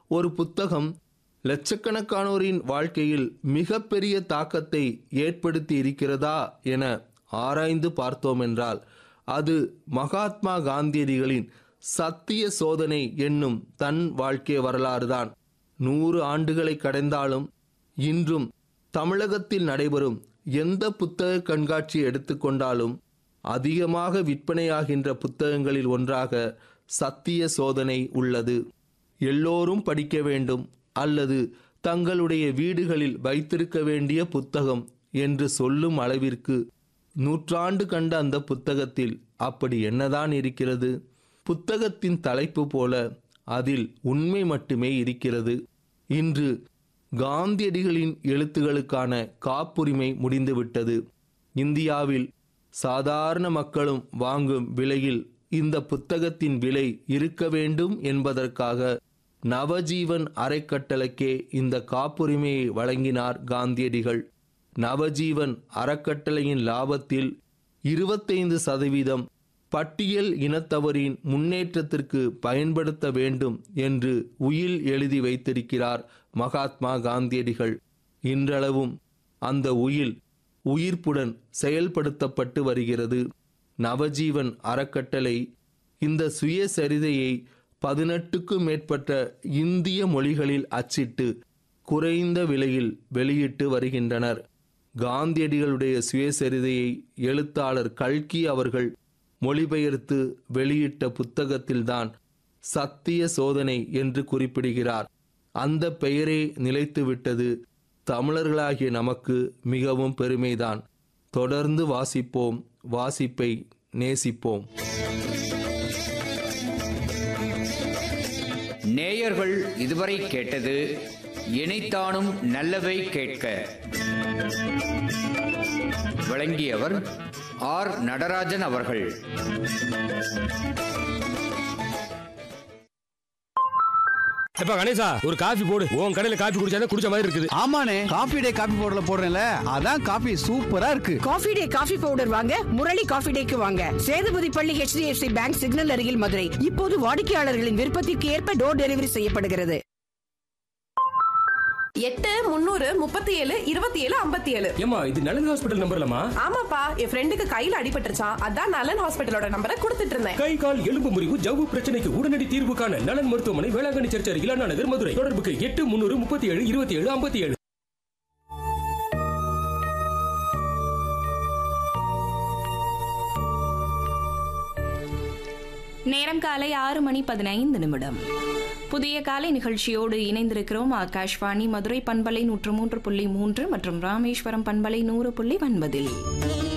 ஒரு புத்தகம் லட்சக்கணக்கானோரின் வாழ்க்கையில் மிகப்பெரிய தாக்கத்தை ஏற்படுத்தி இருக்கிறதா என ஆராய்ந்து பார்த்தோம் என்றால் அது மகாத்மா காந்தியடிகளின் சத்திய சோதனை என்னும் தன் வாழ்க்கை வரலாறுதான் நூறு ஆண்டுகளை கடந்தாலும் இன்றும் தமிழகத்தில் நடைபெறும் எந்த புத்தக கண்காட்சி எடுத்துக்கொண்டாலும் அதிகமாக விற்பனையாகின்ற புத்தகங்களில் ஒன்றாக சத்திய சோதனை உள்ளது எல்லோரும் படிக்க வேண்டும் அல்லது தங்களுடைய வீடுகளில் வைத்திருக்க வேண்டிய புத்தகம் என்று சொல்லும் அளவிற்கு நூற்றாண்டு கண்ட அந்த புத்தகத்தில் அப்படி என்னதான் இருக்கிறது புத்தகத்தின் தலைப்பு போல அதில் உண்மை மட்டுமே இருக்கிறது இன்று காந்தியடிகளின் எழுத்துகளுக்கான காப்புரிமை முடிந்துவிட்டது இந்தியாவில் சாதாரண மக்களும் வாங்கும் விலையில் இந்த புத்தகத்தின் விலை இருக்க வேண்டும் என்பதற்காக நவஜீவன் அறக்கட்டளைக்கே இந்த காப்புரிமையை வழங்கினார் காந்தியடிகள் நவஜீவன் அறக்கட்டளையின் லாபத்தில் இருபத்தைந்து சதவீதம் பட்டியல் இனத்தவரின் முன்னேற்றத்திற்கு பயன்படுத்த வேண்டும் என்று உயில் எழுதி வைத்திருக்கிறார் மகாத்மா காந்தியடிகள் இன்றளவும் அந்த உயில் உயிர்ப்புடன் செயல்படுத்தப்பட்டு வருகிறது நவஜீவன் அறக்கட்டளை இந்த சுயசரிதையை பதினெட்டுக்கும் மேற்பட்ட இந்திய மொழிகளில் அச்சிட்டு குறைந்த விலையில் வெளியிட்டு வருகின்றனர் காந்தியடிகளுடைய சுயசரிதையை எழுத்தாளர் கல்கி அவர்கள் மொழிபெயர்த்து வெளியிட்ட புத்தகத்தில்தான் சத்திய சோதனை என்று குறிப்பிடுகிறார் அந்த பெயரே நிலைத்துவிட்டது தமிழர்களாகிய நமக்கு மிகவும் பெருமைதான் தொடர்ந்து வாசிப்போம் வாசிப்பை நேசிப்போம் நேயர்கள் இதுவரை கேட்டது இணைத்தானும் நல்லவை கேட்க வழங்கியவர் ஆர் நடராஜன் அவர்கள் எப்ப கணேசா ஒரு காஃபி போடு உன் கடையில காஃபி குடிச்சாதான் குடிச்ச மாதிரி இருக்குது ஆமாண்ணே காபி டே காபி பவுடர்ல போடுறேன்ல அதான் காபி சூப்பரா இருக்கு காஃபி டே காஃபி பவுடர் வாங்க முரளி காஃபி டேக்கு வாங்க சேதுபதி பள்ளி HDFC பேங்க் சிக்னல் அருகில் மதுரை இப்போது வாடிக்கையாளர்களின் விருப்பத்திற்கு ஏற்ப டோர் டெலிவரி செய்யப்படுகிறது எட்டு முந்நூறு முப்பத்தி ஏழு இருபத்தி ஏழு ஐம்பத்தி ஏழு ஏமா இது நலன் ஹாஸ்பிட்டல் நம்பர்லமா ஆமாப்பா என் ஃப்ரெண்டுக்கு கையில அடிபட்டுருச்சான் அதான் நலன் ஹாஸ்பிட்டலோட நம்பரை கொடுத்துட்டு இருந்தேன் கை கால் எலும்பு முறிவு ஜவ்வு பிரச்சனைக்கு உடனடி தீர்வு காண நலன் மருத்துவமனை வேளாங்கண்ணி சர்ச் அருகில் அண்ணா நகர் மதுரை தொடர்புக்கு எட்டு முன்னூறு முப்பத்தி ஏழு இருபத்தி ஏழு ஐம்பத்தி ஏழு நேரம் காலை ஆறு மணி பதினைந்து நிமிடம் புதிய காலை நிகழ்ச்சியோடு இணைந்திருக்கிறோம் ஆகாஷ்வாணி மதுரை பண்பலை நூற்று மூன்று புள்ளி மூன்று மற்றும் ராமேஸ்வரம் பண்பலை நூறு புள்ளி ஒன்பதில்